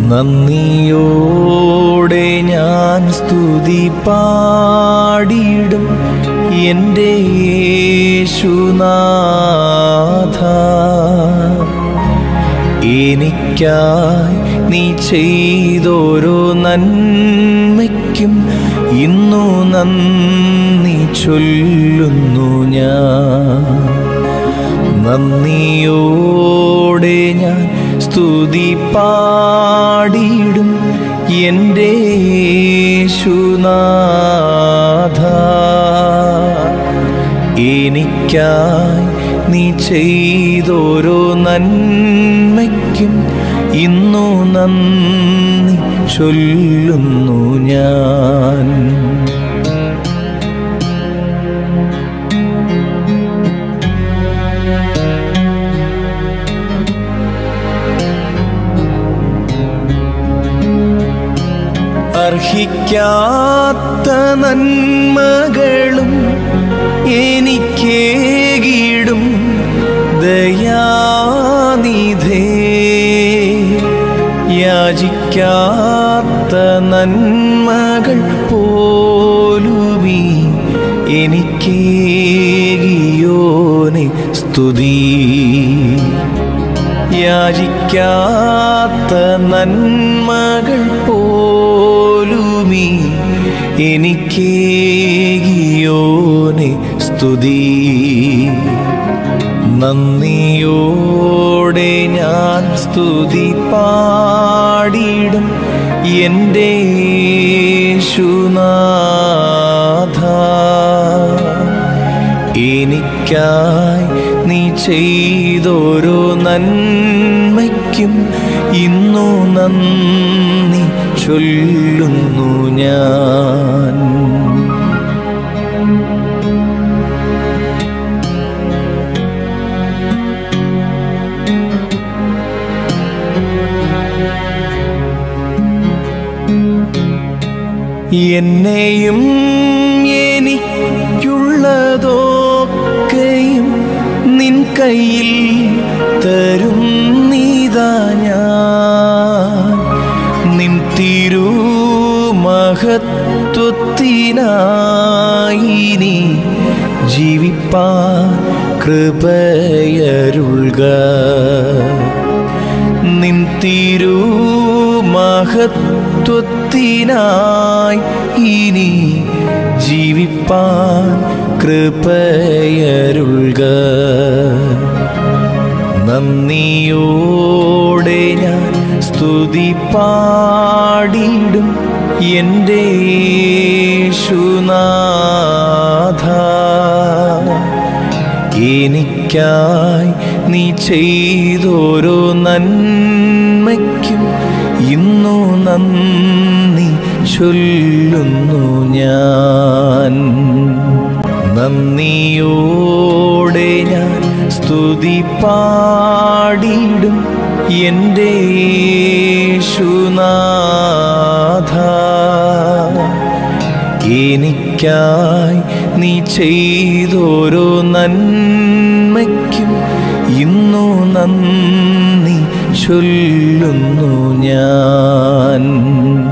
നന്ദിയോടെ ഞാൻ സ്തുതി പാടിയിടും എൻ്റെ യേശുനാഥ എനിക്കായി നീ ചെയ്തോരോ നന്മയ്ക്കും ഇന്നു നന്ദി ചൊല്ലുന്നു ഞാൻ നന്ദിയോടെ ഞാൻ സ്തുതി പാടിയിടും എൻ്റെ യേശുനാഥ എനിക്കായി നീ ചെയ്തോരോ നന്മയ്ക്കും ഇന്നു നന്ദി ചൊല്ലുന്നു ഞാൻ അർഹിക്കാത്ത നന്മകളും എനിക്കേകിടും ദയാനിധേ യാചിക്കാത്ത നന്മകൾ പോലുമീ എനിക്കേകിയോനെ സ്തുതി യാചിക്കാത്ത നന്മകൾ പോലുമീ എനിക്കേകിയോനെ സ്തുതി നന്ദിയോടെ ഞാൻ സ്തുതി പാടിയിടും എൻ്റെ യേശുനാഥ എനിക്കായി നീ ചെയ്തോരോ നന്മയ്ക്കും ഇന്നു നന്ദി ചൊല്ലുന്നു ഞാൻ എന്നെയും എനിക്കുള്ളതൊക്കെയും നിൻ കയ്യിൽ തരും നീതാ ഞാൻ നിൻ തിരുമഹത്വത്തിനായി നീ ജീവിപ്പാൻ കൃപയരുൾക നിൻ തിരുമഹത്വത്തിനായി ഇനി ജീവിപ്പാൻ കൃപയരുൾക നന്ദിയോടെ ഞാൻ സ്തുതി പാടിയിടും എൻ്റെ യേശുനാഥ എനിക്കായി നീ ചെയ്തോരോ നന്മയ്ക്കും ഇന്നു നന്ദി ചൊല്ലുന്നു ഞാൻ നന്ദിയോടെ ഞാൻ സ്തുതി പാടിയിടും എൻ്റെ യേശുനാഥ എനിക്കായി നീ ചെയ്തോരോ നന്മയ്ക്കും ഇന്നു നന്ദി ചൊല്ലുന്നു ഞാൻ